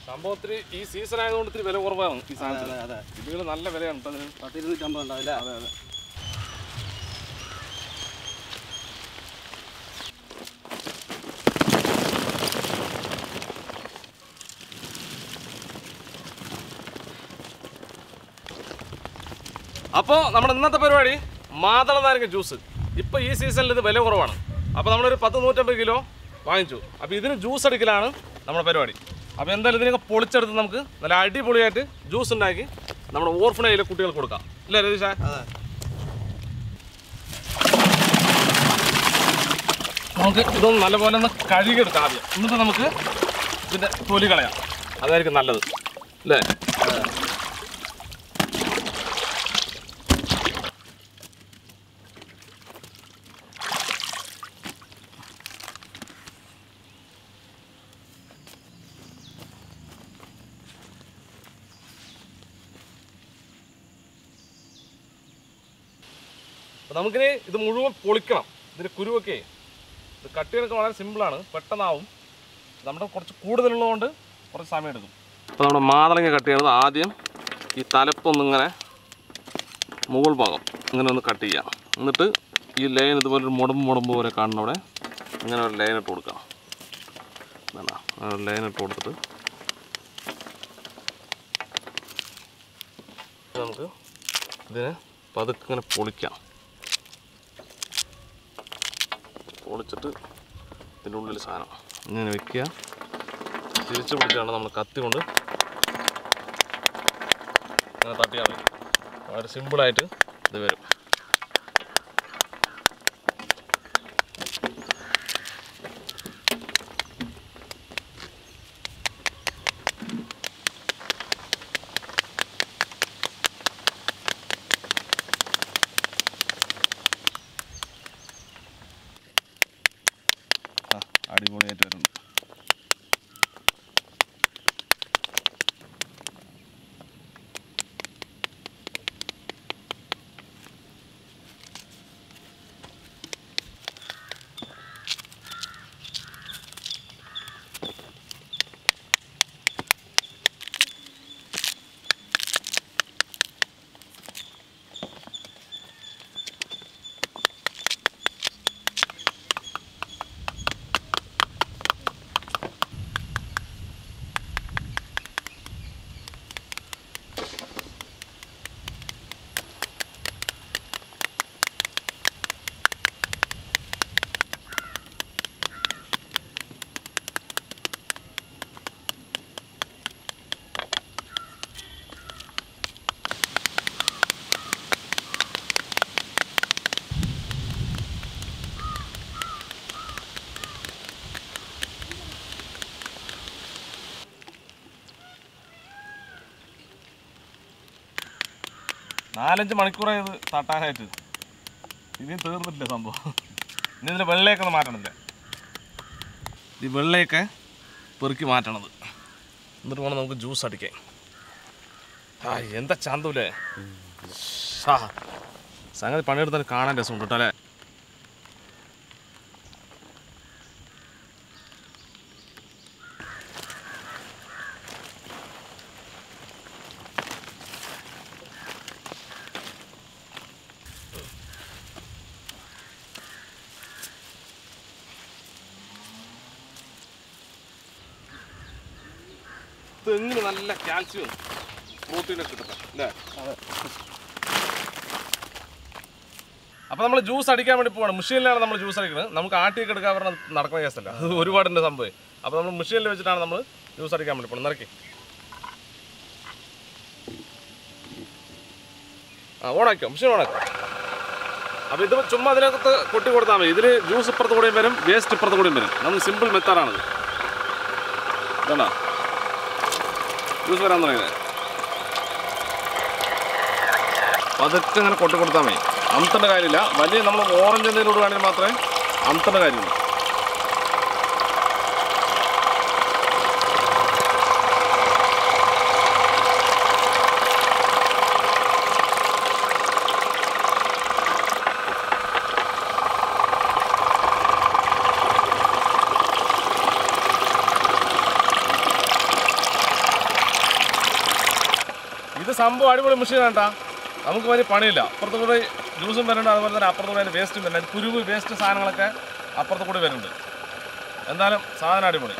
സംഭവത്തിൽ ഈ സീസൺ ആയതുകൊണ്ട് ഇത്തിരി വില കുറവാണ് ഈ അതെ സാധനത്തിന് അതെ ഇതികൾ നല്ല വിലയാണ് ഇപ്പം അതിന് പത്ത് ഇരുന്നൂറ്റമ്പത് ഉണ്ടാവില്ല അതെ അതെ അപ്പോൾ നമ്മുടെ ഇന്നത്തെ പരിപാടി മാതള നാരങ്ങ ജ്യൂസ് ഇപ്പോൾ ഈ സീസണിൽ ഇത് വില കുറവാണ് അപ്പോൾ നമ്മളൊരു പത്ത് നൂറ്റമ്പത് കിലോ വാങ്ങിച്ചു അപ്പോൾ ഇതിന് ജ്യൂസ് അടിക്കലാണ് നമ്മുടെ പരിപാടി അപ്പോൾ എന്തായാലും ഇതിനൊക്കെ പൊളിച്ചെടുത്ത് നമുക്ക് നല്ല അടിപൊളിയായിട്ട് ജ്യൂസ് ഉണ്ടാക്കി നമ്മുടെ ഓർഫണയിലെ കുട്ടികൾക്ക് കൊടുക്കാം ഇല്ലേ രതീഷ അതെ നമുക്ക് ഇതൊന്ന് നല്ലപോലെ ഒന്ന് കഴുകിയെടുക്കാം ആദ്യം എന്നിട്ട് നമുക്ക് ഇതിൻ്റെ തൊലി കളയാം അതായിരിക്കും നല്ലത് അല്ലേ അപ്പോൾ നമുക്കിനി ഇത് മുഴുവൻ പൊളിക്കണം ഇതിൻ്റെ കുരുവൊക്കെ ഇത് കട്ട് ചെയ്തൊക്കെ വളരെ സിമ്പിളാണ് പെട്ടെന്നാവും നമ്മുടെ കുറച്ച് കൂടുതലുള്ളതുകൊണ്ട് കുറച്ച് സമയം എടുക്കും അപ്പോൾ നമ്മുടെ മാതളങ്ങ കട്ട് ചെയ്യണത് ആദ്യം ഈ തലപ്പൊന്നിങ്ങനെ മുകൾ ഭാഗം ഇങ്ങനെ ഒന്ന് കട്ട് ചെയ്യാം എന്നിട്ട് ഈ ലൈൻ ഇതുപോലെ ഒരു മുടമ്പ് മുടമ്പ് പോലെ കാണുന്ന അവിടെ ഇങ്ങനെ ഒരു ലൈൻ ഇട്ട് കൊടുക്കാം വേണ്ട അങ്ങനെ ഒരു ലൈൻ ഇട്ട് കൊടുത്തിട്ട് നമുക്ക് ഇതിനെ പതുക്കെ ഇങ്ങനെ പൊളിക്കാം പൊളിച്ചിട്ട് ഇതിൻ്റെ ഉള്ളിൽ സാധനം ഇങ്ങനെ വെക്കുക തിരിച്ച് പിടിച്ചാണ് നമ്മൾ കത്തി കൊണ്ട് അങ്ങനെ തട്ടിയാൽ മതി വളരെ സിമ്പിളായിട്ട് ഇത് വരും ആ അടിപൊളിയായിട്ട് വരുന്നുണ്ട് നാലഞ്ച് മണിക്കൂറായി ഇത് തട്ടാനായിട്ട് ഇനിയും തീർന്നിട്ടില്ല സംഭവം ഇനി ഇതിൻ്റെ വെള്ളയൊക്കെ ഒന്ന് മാറ്റണില്ല ഈ വെള്ളയൊക്കെ പെറുക്കി മാറ്റണത് എന്നിട്ട് വേണം നമുക്ക് ജ്യൂസ് അടിക്കാൻ ആ എന്താ ചന്തൂലേ ഷാ സംഗതി പണിയെടുത്താൽ കാണാൻ രസമുണ്ട് കേട്ടോ അല്ലേ തെങ്ങിന് നല്ല കാൽസ്യം പ്രോട്ടീനൊക്കെ കിട്ടും അല്ലേ അപ്പോൾ നമ്മൾ ജ്യൂസ് അടിക്കാൻ വേണ്ടി പോവാണ് മെഷീനിലാണ് നമ്മൾ ജ്യൂസ് അടിക്കുന്നത് നമുക്ക് ആട്ടിയൊക്കെ എടുക്കാൻ പറഞ്ഞാൽ നടക്കുന്ന കേസല്ല അത് ഒരുപാടുണ്ട് സംഭവം അപ്പോൾ നമ്മൾ മെഷീനിൽ വെച്ചിട്ടാണ് നമ്മൾ ജ്യൂസ് അടിക്കാൻ വേണ്ടി പോകുന്നത് നിറക്കി ആ ഓണാക്കിയോ മെഷീൻ ഓണാക്കോ അപ്പോൾ ഇത് ചുമ്മാ അതിനകത്ത് കൊട്ടി കൊടുത്താൽ മതി ഇതിൽ ജ്യൂസ് ഇപ്പുറത്ത് കൂടെയും വരും വേസ്റ്റ് ഇപ്പുറത്ത് കൂടെയും വരും നമുക്ക് സിമ്പിൾ മെത്തേഡാണിത് ഇതാണോ ജ്യൂസ് വരാൻ തുടങ്ങിയത് പതുക്കെ ഇങ്ങനെ കൊട്ടി കൊടുത്താൽ മതി അമത്തേണ്ട കാര്യമില്ല വലിയ നമ്മൾ ഓറഞ്ച് എന്തെങ്കിലും ഇടുകയാണെങ്കിൽ മാത്രമേ അമത്തേണ്ട കാര്യമുള്ളൂ ഇത് സംഭവം അടിപൊളി മെഷീൻ കേട്ടാ നമുക്ക് വലിയ പണിയില്ല അപ്പുറത്ത് കൂടെ ജ്യൂസും വരുന്നുണ്ട് അതുപോലെ തന്നെ അപ്പുറത്ത് കൂടെ അതിൻ്റെ വേസ്റ്റും വരുന്നുണ്ട് കുരുവ് വേസ്റ്റ് സാധനങ്ങളൊക്കെ അപ്പുറത്ത് കൂടി വരുന്നുണ്ട് എന്തായാലും സാധനം അടിപൊളി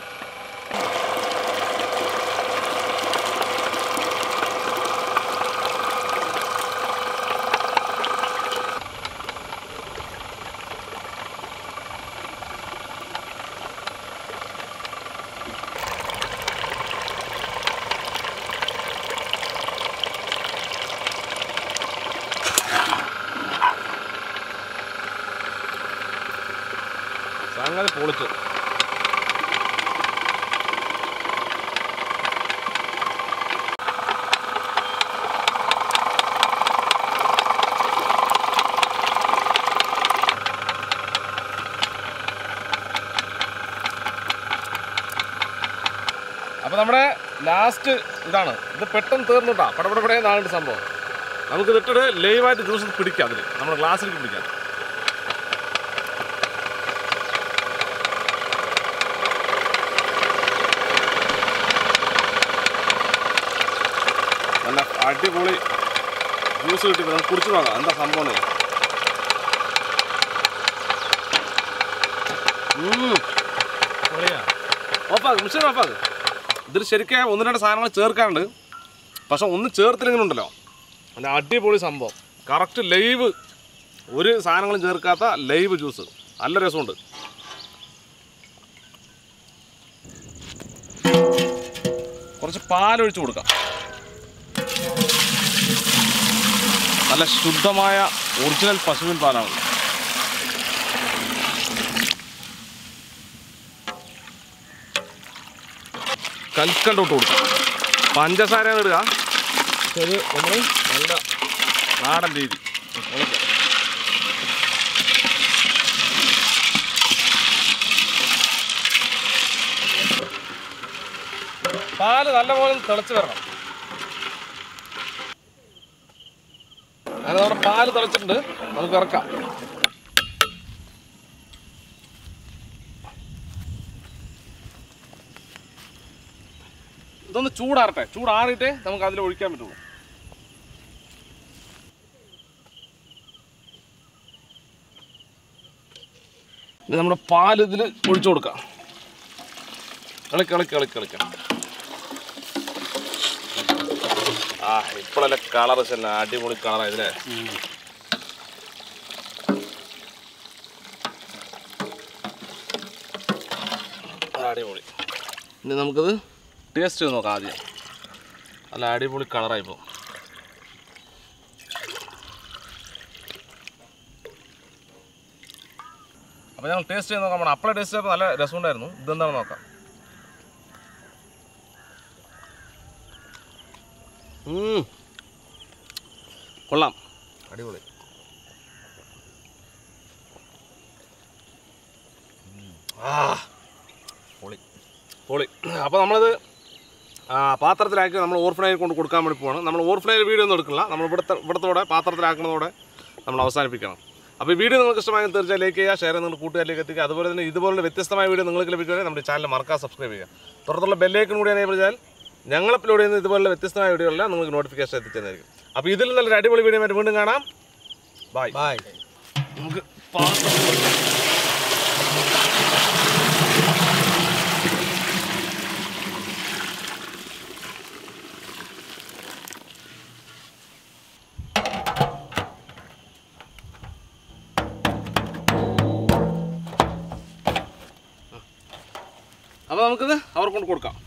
സംഗതി പൊളിച്ചു അപ്പോൾ നമ്മുടെ ലാസ്റ്റ് ഇതാണ് ഇത് പെട്ടെന്ന് തീർന്നുട്ടാ പടപടപടേ നാളുണ്ട് സംഭവം നമുക്ക് ഇതിട്ടിട്ട് ലൈവായിട്ട് ജ്യൂസ് പിടിക്കാം അതിൽ നമ്മുടെ ഗ്ലാസ്സിലേക്ക് പിടിക്കാം നല്ല അടിപൊളി ജ്യൂസ് കിട്ടി നമുക്ക് കുടിച്ചു നോക്കാം എന്താ സംഭവം എന്ന്. ഉം. ഓഫാക്ക് മിഷൻ ഓഫാക്ക് ഇതിൽ ശരിക്കും ഒന്ന് രണ്ട് സാധനങ്ങൾ ചേർക്കാനുണ്ട് പക്ഷെ ഒന്ന് ചേർത്തില്ലെങ്കിലും ഉണ്ടല്ലോ നല്ല അടിപൊളി സംഭവം കറക്റ്റ് ലൈവ് ഒരു സാധനങ്ങളും ചേർക്കാത്ത ലൈവ് ജ്യൂസ് നല്ല രസമുണ്ട് കുറച്ച് പാലൊഴിച്ച് കൊടുക്കാം നല്ല ശുദ്ധമായ ഒറിജിനൽ പശുവിൻ പാലാണ് കൽക്കണ്ടോട്ട് കൊടുക്കാം പഞ്ചസാര ഇടുക ഇത് നമ്മൾ നല്ല നാടൻ രീതി ഉണക്ക. പാല് നല്ലപോലെ തിളച്ച് വരണം അങ്ങനെ നമ്മുടെ പാല് തിളച്ചിട്ടുണ്ട് നമുക്ക് ഇറക്കാം ഇതൊന്ന് ചൂടാറട്ടെ ചൂടാറിയിട്ടേ നമുക്ക് അതിൽ ഒഴിക്കാൻ പറ്റുള്ളൂ ഇത് നമ്മുടെ പാല് ഇതിൽ ഒഴിച്ചു കൊടുക്കാം കളിക്ക് കളിക്ക് കളിക്ക് കളിക്കാം ആ ഇപ്പോഴല്ലേ കളർ തന്നെ അടിപൊളി കളറാണ് ഇതിലെ ആ, അടിപൊളി ഇനി നമുക്കിത് ടേസ്റ്റ് ചെയ്ത് നോക്കാം ആദ്യം നല്ല അടിപൊളി കളറായി ഇപ്പോൾ അപ്പോൾ ഞങ്ങൾ ടേസ്റ്റ് ചെയ്ത് നോക്കാം നമ്മുടെ അപ്പളെ ടേസ്റ്റ് ചെയ്തപ്പോൾ നല്ല രസമുണ്ടായിരുന്നു ഇതെന്താണെന്ന് നോക്കാം ഉം. കൊള്ളാം അടിപൊളി ആ പൊളി പൊളി അപ്പോൾ നമ്മളിത് ആ, പാത്രത്തിലാക്കി നമ്മൾ ഓർഫനേജിൽ കൊണ്ട് കൊടുക്കാൻ വേണ്ടി പോവാണ് നമ്മൾ ഓർഫനേജ് വീഡിയോ ഒന്നും എടുക്കില്ല നമ്മൾ ഇവിടുത്തെ ഇവിടത്തോടെ പാത്രത്തിലാക്കുന്നതോടെ നമ്മൾ അവസാനിപ്പിക്കണം അപ്പോൾ ഈ വീഡിയോ നിങ്ങൾക്ക് ഇഷ്ടമായെങ്കിൽ തീർച്ചയായും ലൈക്ക് ചെയ്യുക ഷെയർ നിങ്ങൾ കൂട്ടുകാരിലേക്ക് എത്തിക്കുക അതുപോലെ തന്നെ ഇതുപോലുള്ള വ്യത്യസ്തമായ വീഡിയോ നിങ്ങൾക്ക് ലഭിക്കുകയാണെങ്കിൽ നമ്മുടെ ചാനൽ മറക്കാൻ സബ്സ്ക്രൈബ് ചെയ്യുക തുടർന്നുള്ള ബെല്ലേക്കും കൂടി എനേബിൾ ചെയ്താൽ ഞങ്ങൾ അപ്ലോഡ് ചെയ്യുന്ന ഇതുപോലുള്ള വ്യത്യസ്തമായ വീഡിയോകളെല്ലാം നിങ്ങൾക്ക് നോട്ടിഫിക്കേഷൻ എത്തിച്ചതായിരിക്കും അപ്പോൾ ഇതിൽ നല്ലൊരു അടിപൊളി വീഡിയോ ആയിട്ട് വീണ്ടും കാണാം ബൈ ബൈ നമുക്ക് പാത്രം അപ്പോൾ നമുക്കിത് അവർക്ക് കൊണ്ട് കൊടുക്കാം